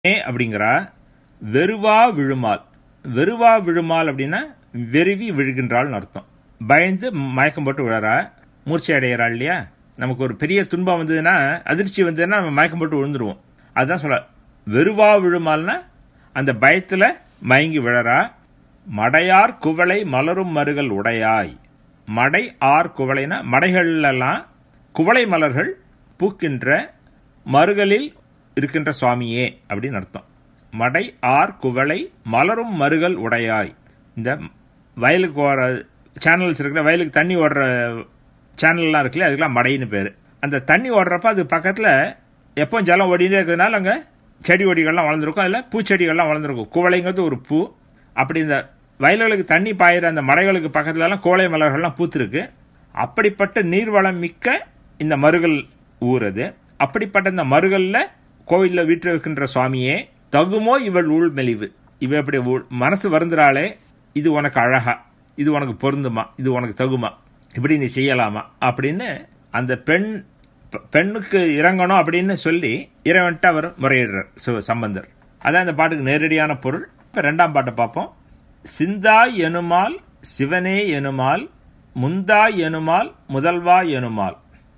ஏ அப்படிங்கிறா வெறுவா விழுமால் வெறுவா விழுமால் அப்படின்னா வெறுவி விழுகின்றாள்னு அர்த்தம் பயந்து மயக்கம் போட்டு விழறா மூர்ச்சை அடைகிறாள் இல்லையா நமக்கு ஒரு பெரிய துன்பம் வந்ததுன்னா அதிர்ச்சி வந்ததுன்னா நம்ம மயக்கம் போட்டு விழுந்துருவோம் அதுதான் சொல்ல வெறுவா விழுமால்னா அந்த பயத்தில் மயங்கி விழறா மடையார் குவளை மலரும் மருகள் உடையாய் மடை ஆர் குவளைனா மடைகள்லாம் குவளை மலர்கள் பூக்கின்ற மருகலில் இருக்கின்ற சுவாமியே அப்படின்னு அர்த்தம் மடை ஆர் குவளை மலரும் மருகல் உடையாய் இந்த வயலுக்கு ஓடுற சேனல்ஸ் இருக்கிற வயலுக்கு தண்ணி ஓடுற சேனல்லாம் இருக்குல்ல அதுக்கெல்லாம் மடைன்னு பேர் அந்த தண்ணி ஓடுறப்ப அது பக்கத்தில் எப்போ ஜலம் ஓடினே இருக்கிறதுனால அங்கே செடி கொடிகள்லாம் வளர்ந்துருக்கும் அதில் பூச்செடிகள்லாம் வளர்ந்துருக்கும் குவளைங்கிறது ஒரு பூ அப்படி இந்த வயல்களுக்கு தண்ணி பாயிற அந்த மடைகளுக்கு பக்கத்துலலாம் கோழை மலர்கள்லாம் பூத்திருக்கு அப்படிப்பட்ட நீர்வளம் மிக்க இந்த மருகல் ஊர் அது அப்படிப்பட்ட இந்த மருகலில் கோவிலில் வீற்றிருக்கின்ற சுவாமியே தகுமோ இவள் ஊழ் மெலிவு இவ எப்படி மனசு வருந்துறாளே இது உனக்கு அழகா இது உனக்கு பொருந்துமா இது உனக்கு தகுமா இப்படி நீ செய்யலாமா அப்படின்னு அந்த பெண் பெண்ணுக்கு இறங்கணும் அப்படின்னு சொல்லி இறைவன்ட்டு அவர் முறையிடுறார் சு சம்பந்தர் அதான் இந்த பாட்டுக்கு நேரடியான பொருள் இப்போ ரெண்டாம் பாட்டை பார்ப்போம் சிந்தாய் எனுமால் சிவனே எனுமால் முந்தாய் எனுமால் முதல்வா எனுமால்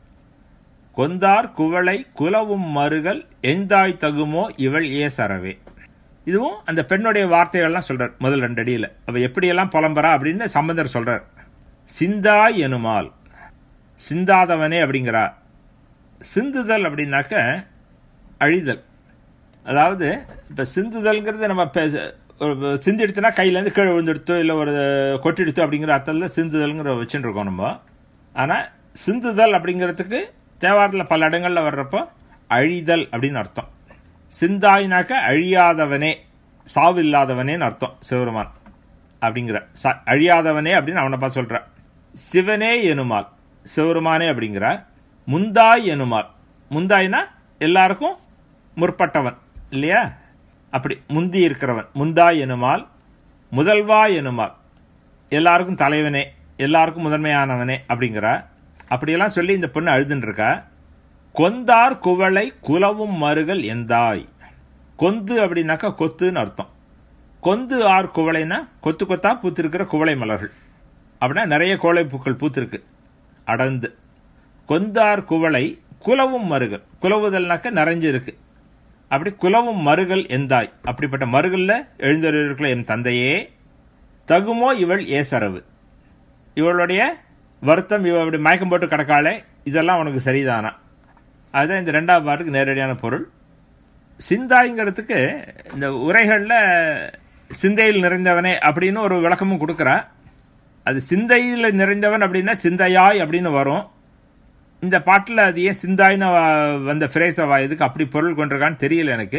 கொந்தார் குவளை குலவும் மருகல் எந்தாய் தகுமோ இவள் ஏசரவே இதுவும் அந்த பெண்ணுடைய வார்த்தைகள்லாம் சொல்றார் முதல் ரெண்டு அடியில் அவ எப்படியெல்லாம் புலம்புறா அப்படின்னு சம்பந்தர் சொல்றார் சிந்தாய் எனுமால் சிந்தாதவனே அப்படிங்கிறா சிந்துதல் அப்படின்னாக்க அழிதல் அதாவது இப்போ சிந்துதல்ங்கிறது நம்ம சிந்து எடுத்துனா கையிலேருந்து கீழே விழுந்துடுத்தோ இல்லை ஒரு கொட்டிடுத்தோ அப்படிங்கிற அர்த்தத்தில் சிந்துதல்ங்கிற வச்சுட்டு இருக்கோம் நம்ம ஆனால் சிந்துதல் அப்படிங்கிறதுக்கு தேவாரத்தில் பல இடங்களில் வர்றப்போ அழிதல் அப்படின்னு அர்த்தம் சிந்தாயினாக்க அழியாதவனே சாவு இல்லாதவனேன்னு அர்த்தம் சிவருமான் அப்படிங்கிற ச அழியாதவனே அப்படின்னு அவனை பார்த்து சொல்கிற சிவனே எனுமால் சிவருமானே அப்படிங்கிற முந்தாய் எனுமால் முந்தாய்னா எல்லாருக்கும் முற்பட்டவன் இல்லையா அப்படி முந்தி இருக்கிறவன் முந்தாய் எனுமால் முதல்வா எனுமால் எல்லாருக்கும் தலைவனே எல்லாருக்கும் முதன்மையானவனே அப்படிங்கிற அப்படியெல்லாம் சொல்லி இந்த பொண்ணு அழுதுன்றிருக்கா கொந்தார் குவளை குலவும் மருகல் எந்தாய் கொந்து அப்படின்னாக்கா கொத்துன்னு அர்த்தம் கொந்து ஆர் குவளைனா கொத்து கொத்தா பூத்திருக்கிற குவளை மலர்கள் அப்படின்னா நிறைய கோளை பூக்கள் பூத்திருக்கு அடர்ந்து கொந்தார் குவளை குலவும் மருகல் குலவுதல்னாக்க நிறைஞ்சு இருக்கு அப்படி குலவும் மருகல் எந்தாய் அப்படிப்பட்ட மருகல்ல எழுந்திருக்கிற என் தந்தையே தகுமோ இவள் ஏசரவு இவளுடைய வருத்தம் இவ அப்படி மயக்கம் போட்டு கிடக்காளே இதெல்லாம் உனக்கு சரிதானா அதுதான் இந்த ரெண்டாவது பாட்டுக்கு நேரடியான பொருள் சிந்தாய்ங்கிறதுக்கு இந்த உரைகளில் சிந்தையில் நிறைந்தவனே அப்படின்னு ஒரு விளக்கமும் கொடுக்குறா அது சிந்தையில் நிறைந்தவன் அப்படின்னா சிந்தையாய் அப்படின்னு வரும் இந்த பாட்டில் அது ஏன் சிந்தாய்னு வந்த ஃப்ரேஸை எதுக்கு அப்படி பொருள் கொண்டிருக்கான்னு தெரியல எனக்கு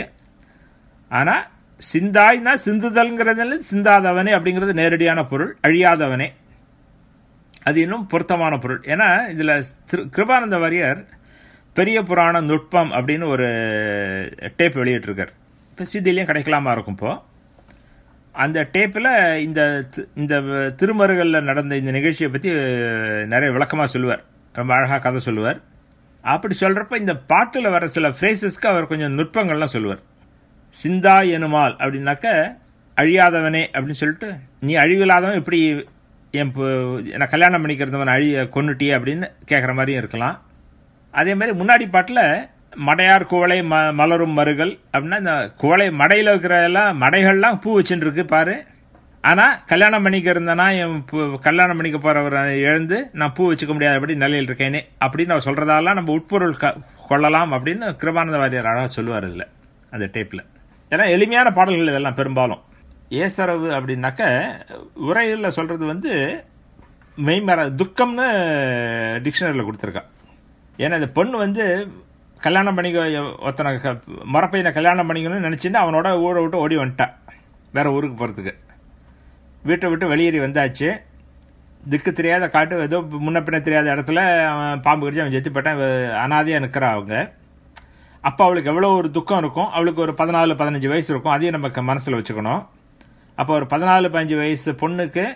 ஆனால் சிந்தாய்னா சிந்துதல்ங்கிறதுல சிந்தாதவனே அப்படிங்கிறது நேரடியான பொருள் அழியாதவனே அது இன்னும் பொருத்தமான பொருள் ஏன்னா இதில் கிருபானந்த வாரியர் பெரிய புராண நுட்பம் அப்படின்னு ஒரு டேப் வெளியிட்டிருக்கார் இப்போ சிடிலையும் கிடைக்கலாமா இருக்கும் இப்போ அந்த டேப்பில் இந்த இந்த திருமருகளில் நடந்த இந்த நிகழ்ச்சியை பற்றி நிறைய விளக்கமாக சொல்லுவார் ரொம்ப அழகாக கதை சொல்லுவார் அப்படி சொல்கிறப்ப இந்த பாட்டில் வர சில ஃப்ரேசஸ்க்கு அவர் கொஞ்சம் நுட்பங்கள்லாம் சொல்லுவார் சிந்தா எனுமால் அப்படின்னாக்க அழியாதவனே அப்படின்னு சொல்லிட்டு நீ அழிவில்லாதவன் இப்படி என் நான் கல்யாணம் பண்ணிக்கிறதவன் அழி கொன்னுட்டியே அப்படின்னு கேட்குற மாதிரியும் இருக்கலாம் அதே மாதிரி முன்னாடி பாட்டில் மடையார் குவளை ம மலரும் மருகள் அப்படின்னா இந்த குவளை மடையில் இருக்கிற எல்லாம் மடைகள்லாம் பூ வச்சுட்டு இருக்கு பாரு ஆனால் கல்யாணம் பண்ணிக்கிறந்தனா என் கல்யாணம் பண்ணிக்க போகிறவர் எழுந்து நான் பூ வச்சுக்க முடியாதபடி நிலையில் இருக்கேனே அப்படின்னு அவர் சொல்கிறதாலாம் நம்ம உட்பொருள் க கொள்ளலாம் அப்படின்னு கிருபானந்த வாரியர் அழகாக சொல்லுவார் இதில் அந்த டேப்பில் ஏன்னா எளிமையான பாடல்கள் இதெல்லாம் பெரும்பாலும் ஏசரவு அப்படின்னாக்க உரையில் சொல்கிறது வந்து மெய்மர துக்கம்னு டிக்ஷனரியில் கொடுத்துருக்கா ஏன்னா இந்த பொண்ணு வந்து கல்யாணம் பண்ணிக்க ஒருத்தனை மரப்பையனை கல்யாணம் பண்ணிக்கணும்னு நினச்சிட்டு அவனோட ஊரை விட்டு ஓடி வந்துட்டான் வேற ஊருக்கு போகிறதுக்கு வீட்டை விட்டு வெளியேறி வந்தாச்சு திக்கு தெரியாத காட்டு ஏதோ முன்ன பின்ன தெரியாத இடத்துல அவன் பாம்பு கடிச்சு அவன் செத்து போட்டான் அனாதையாக நிற்கிறா அவங்க அப்போ அவளுக்கு எவ்வளோ ஒரு துக்கம் இருக்கும் அவளுக்கு ஒரு பதினாலு பதினஞ்சு வயசு இருக்கும் அதையும் நமக்கு மனசில் வச்சுக்கணும் அப்போ ஒரு பதினாலு பதினஞ்சு வயசு பொண்ணுக்கு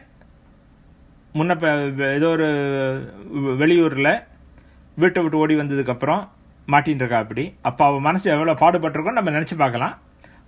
முன்ன ஏதோ ஒரு வெளியூரில் வீட்டை விட்டு ஓடி வந்ததுக்கப்புறம் மாட்டின்னு இருக்கா அப்படி அப்போ அவள் மனசு எவ்வளோ பாடுபட்டிருக்கோன்னு நம்ம நினச்சி பார்க்கலாம்